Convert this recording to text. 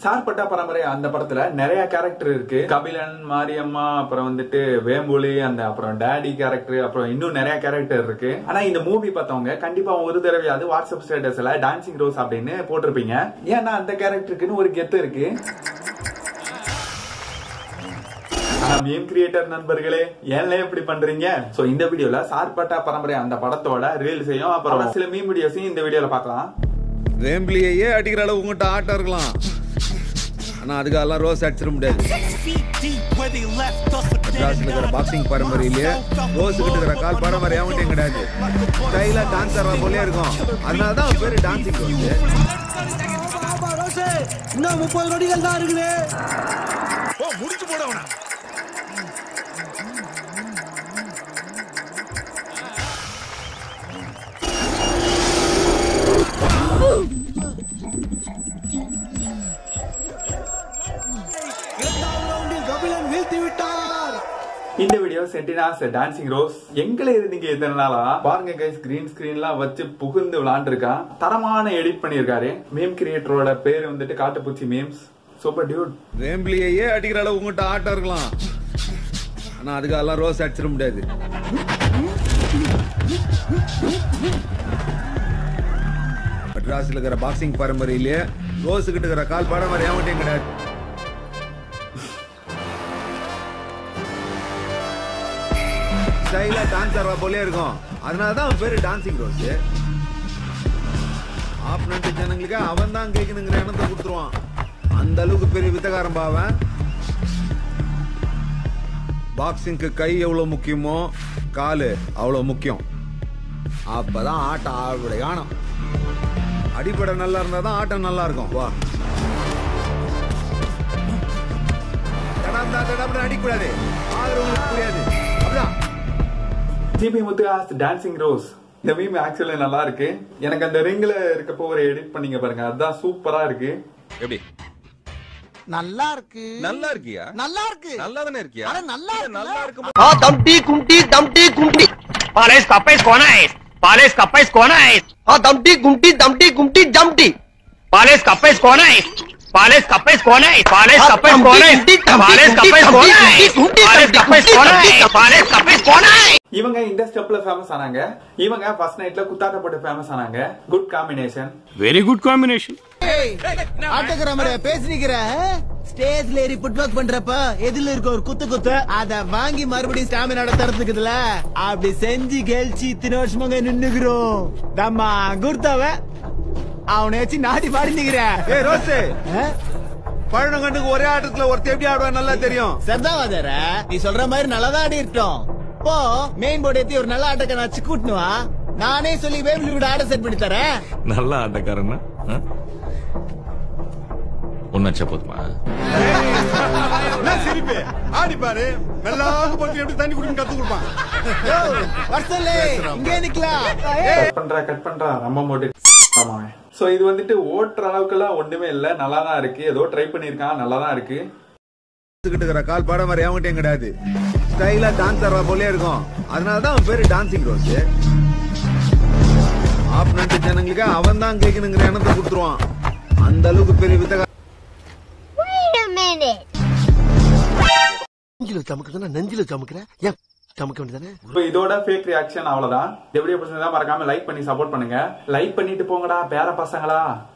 சார்பட்டா பரம்பரை அந்த படத்துல நிறைய கேரக்டர் இருக்கு கபிலன் மாரியம்மா அப்புறம் வந்துட்டு வேம்புலி அந்த அப்புறம் டேடி கேரக்டர் அப்புறம் இன்னும் நிறைய கேரக்டர் இருக்கு ஆனா இந்த மூவி பார்த்தவங்க கண்டிப்பா ஒரு தடவையாவது வாட்ஸ்அப் ஸ்டேட்டஸ்ல டான்சிங் ரோஸ் அப்படின்னு போட்டிருப்பீங்க ஏன்னா அந்த கேரக்டருக்குன்னு ஒரு கெத்து இருக்கு மீம் கிரியேட்டர் நண்பர்களே ஏன்ல இப்படி பண்றீங்க சோ இந்த வீடியோல சார்பட்டா பரம்பரை அந்த படத்தோட ரீல்ஸையும் அப்புறம் சில மீம் வீடியோஸையும் இந்த வீடியோல பார்க்கலாம் வேம்பிலியே அடிக்கிற அளவு உங்கள்கிட்ட ஆட்டம் இருக்கலாம் ஆனா அதுக்கெல்லாம் ரோஸ் அடிச்சிட முடியாது மெட்ராஸ்ல இருக்கிற பாக்ஸிங் பரம்பரையிலேயே ரோஸ் கிட்ட இருக்கிற கால் பரம்பரை எவன்ட்டையும் கிடையாது ஸ்டைலா டான்ஸ் ஆடுற போலே இருக்கும் அதனால தான் பேரு டான்சிங் ரோஸ் இன்னும் முப்பது நொடிகள் தான் இருக்குது முடிச்சு போடவனா இரண்டாவது ரவுண்டில் கபிலன் வீழ்த்தி விட்டார் இந்த வீடியோ சென்டினாஸ் டான்சிங் ரோஸ் எங்களை இருந்தீங்க இத்தனை நாளா பாருங்க கைஸ் கிரீன் ஸ்கிரீன்லாம் வச்சு புகுந்து விளாண்டுருக்கான் தரமான எடிட் பண்ணியிருக்காரு மீம் கிரியேட்டரோட பேர் வந்துட்டு காட்டுப்பூச்சி மீம்ஸ் சூப்பர் டியூட் வேம்பிலியே அடிக்கிற அளவு உங்கள்கிட்ட ஆட்டம் இருக்கலாம் ஆனா அதுக்கெல்லாம் ரோஸ் அடிச்சிட முடியாது மெட்ராஸ்ல இருக்கிற பாக்ஸிங் பரம்பரையிலேயே ரோஸ் கிட்ட இருக்கிற கால் பரம்பரை எவன்ட்டையும் கிடையாது ஸ்டைலா டான்ஸ் ஆடுற போலே இருக்கும் அதனால தான் பேரு டான்சிங் ரோஸ் ஆப்னண்ட் ஜனங்களுக்கு அவன் தான் கேட்கணுங்கிற எண்ணத்தை கொடுத்துருவான் அந்த அளவுக்கு பெரிய வித்தகாரம் பாவன் பாக்ஸிங்க்கு கை எவ்வளவு முக்கியமோ காலு அவ்வளவு முக்கியம் அப்பதான் ஆட்டம் ஆளுடைய காணும் அடிப்படை நல்லா இருந்தா தான் ஆட்டம் நல்லா இருக்கும் வா தடாம் தான் தடாம்னு அடிக்கக்கூடாது ஆகிறவங்களுக்கு புரியாது அப்படிதான் ஜிபி முத்துகாஸ் டான்சிங் ரோஸ் இந்த மீம் ஆக்சுவலி நல்லா இருக்கு எனக்கு அந்த ரிங்ல இருக்கப்போ ஒரு எடிட் பண்ணீங்க பாருங்க அதுதான் சூப்பரா இருக்கு எப்படி நல்லா இருக்கு நல்லா இருக்கியா நல்லா இருக்கு நல்லா தானே இருக்கியா அட நல்லா இருக்கு நல்லா இருக்கும் हाँ दमटी कुमटी दमटी कुमटी Pales capes conais. Pales capes conais. हाँ दमटी कुमटी दमटी कुमटी जमटी Pales capes conais. Pales capes conais. Pales Ah, capes tampi, conais. tumpi, tampi, Pales tumpi, capes tumpi, conais. tumpi, tumpi, Pales tumpi, capes tumpi, conais. tumpi, tumpi. Pales capes conais. இவங்க இந்த ஸ்டெப்ல famous ஆனாங்க இவங்க first நைட்ல குத்தாட்ட போட்டு famous ஆனாங்க good combination Very good combination. ஆட்டோகிற மாதிரி பேசிக்கிற ஸ்டேஜ்ல ஏறி புட் ஒர்க் பண்றப்ப எதில இருக்க ஒரு குத்து குத்து அத வாங்கி மறுபடியும் ஸ்டாமினாட தரத்துக்குதுல அப்படி செஞ்சு கெழிச்சு இத்தனை வருஷமாங்க நின்னுக்கிறோம் தம்மா குர்த்தாவ அவனை வச்சு நாடி பாடி நிக்கிறேன் ஏ ரோஸ் பழனங்கண்டுக்கு ஒரே ஆட்டத்துல ஒருத்தர் எப்படி ஆடுவான் நல்லா தெரியும் சர்தாவாதர நீ சொல்ற மாதிரி நல்லாதான் ஆடி இருக்கட்டும் போ மெயின் போர்டு ஏத்தி ஒரு நல்ல ஆட்டத்தை நான் கூட்டணும் வா நானே சொல்லி வேபிள் விட ஆட செட் பண்ணி தரேன் நல்லா ஆட்டக்காரன்னா ஒன்னாச்சா போதுமா என்ன சிரிப்பு ஆடி பாரு மெல்லாக போட்டு எப்படி தண்ணி குடிக்க கத்து கொடுப்பான் யோ, வர்சலே இங்கே நிக்கலாம் கட் பண்றா கட் பண்றா நம்ம மோட்டு ஆமா சோ இது வந்துட்டு ஓட்டுற அளவுக்குலாம் ஒண்ணுமே இல்ல நல்லா தான் இருக்கு ஏதோ ட்ரை பண்ணிருக்கான் நல்லா தான் இருக்கு கிட்ட இருக்கிற கால் படம் மாதிரி எவன்கிட்டயும் கிடையாது ஸ்டைலா டான்ஸ் ஆடுற போலே இருக்கும் அதனால தான் பேரு டான்சிங் ரோஸ் ஆப்னண்ட் ஜனங்களுக்கு அவன் தான் கேட்கணுங்கிற எண்ணத்தை கொடுத்துருவான் அந்த அளவுக்கு பெரிய வித்தகாரம் Wait a minute. நெஞ்சில சமக்குதுன்னா நெஞ்சில சமக்குற ஏன் சமக்க வேண்டியதானே இப்போ இதோட ஃபேக் ரியாக்ஷன் அவ்வளவுதான் இந்த வீடியோ பிடிச்சிருந்தா மறக்காம லைக் பண்ணி சப்போர்ட் பண்ணுங்க லைக் பண்ணிட்டு போங்கடா பேர பசங்களா